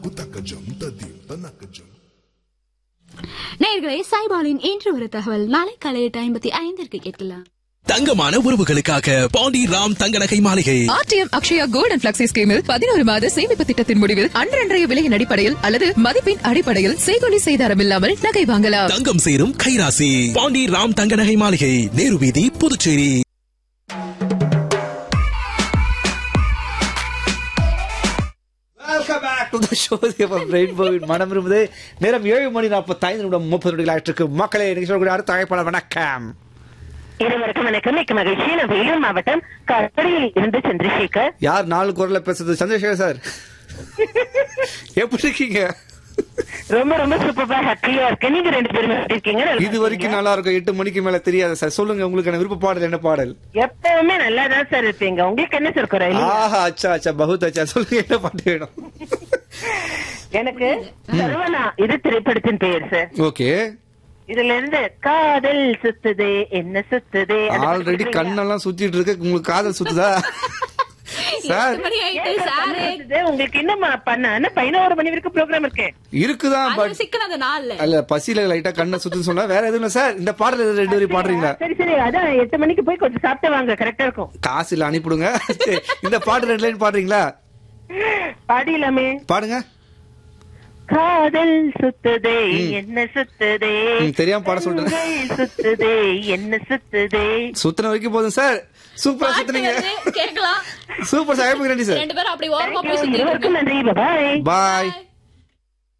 புத்தக்கஜம் தத்தி தன்னக்கஜம் நேயர்களே சாய்பாலின் இன்று ஒரு தகவல் நாளை காலை எட்டு ஐம்பத்தி ஐந்திற்கு கேட்கலாம் தங்கமான உறவுகளுக்காக பாண்டி ராம் தங்க நகை மாளிகை RTM Akshaya gold and flexi ஸ்கீமில் பதினோரு மாத சேமிப்பு திட்டத்தின் முடிவில் அன்றன்றைய விலையின் அடிப்படையில் அல்லது மதிப்பின் அடிப்படையில் செய்கொலி செய்தாரம் இல்லாமல் நகை வாங்கலாம் தங்கம் சேரும் கைராசி பாண்டி ராம் தங்க நகை மாளிகை நேரு வீதி Puducherry welcome back to the show ரெயின்போவின் மனம் இருந்தது நேரம் ஏழு மணி நாற்பத்தைந்து நிமிடம் முப்பது நிமிடங்கள் ஆயிட்டு மக்களே இன்னைக்கு சொல்லக்கூடிய அடுத்த அழைப்பாளர் வணக்கம் இருவருக்கும் வணக்கம் மிக்க மகிழ்ச்சி நான் வேலூர் மாவட்டம் கற்படையில் இருந்து சந்திரசேகர் யார் நாலு குரல்ல பேசுறது சந்திரசேகர் சார் எப்படி இருக்கீங்க ரொம்ப ரொம்ப சூப்பரா ஹாப்பியா இருக்கேன் நீங்க ரெண்டு பேரும் எப்படி இருக்கீங்க நல்லா இது வரைக்கும் நல்லா இருக்கும் எட்டு மணிக்கு மேல தெரியாது சார் சொல்லுங்க உங்களுக்கு விருப்ப பாடல் என்ன பாடல் எப்பவுமே நல்லா தான் சார் இருப்பீங்க உங்களுக்கு என்ன சார் குறை இல்லையா? ஆஹா அச்சா அச்சா பகுத் அச்சா சொல்லுங்க என்ன பாட்டு வேணும் எனக்கு சர்வனா இது திரைப்படத்தின் பெயர் சார் ஓகே இதுல இருந்து காதல் சுத்துதே என்ன சுத்துதே அந்த பாட்டு ஆல்ரெடி சொல்றீங்களா? கண்ணெல்லாம் சுத்திட்டு இருக்கு உங்களுக்கு காதல் சுத்துதா சார் எட்டு மணி ஆயிட்டு ஏன் சார் சாரு கண்ணு சுத்துது? உங்களுக்கு இன்னும் பண்ண இன்னும் பதினோரு மணி வரைக்கும் ப்ரோக்ராம் இருக்கு இருக்குதான் அது பட் சிக்கன அந்த நாள்ல அல்ல பசியில லைட்டா கண்ணை சுத்துன்னு சொன்னா வேற எதுவும் இல்ல சார் இந்த பாடல் எது ரெண்டு வரையும் பாடுறீங்களா சரி சரி அதான் எட்டு மணிக்கு போய் கொஞ்சம் சாப்பிட்டு வாங்க கரெக்டா இருக்கும் காசு இல்ல அனுப்பிடுங்க சரி, இந்த பாட்டு ரெண்டு லைன் பாடுறீங்களா பாடிலாமே பாடுங்க காதல் சுத்துதே என்ன சுத்துதே ம், தெரியாம பாட சொல்றேன். கண்கள் சுத்துதே என்ன சுத்துதே சுத்தின வரைக்கும் போதும் சார் சூப்பரா சுத்துனீங்க கேட்கலாம் சூப்பர் சார் நன்றி சார் ரெண்டு பேரும் அப்படி ஓரமா போய் Thank you. சுத்திட்டு இருவருக்கும் நன்றி பாய் பாய்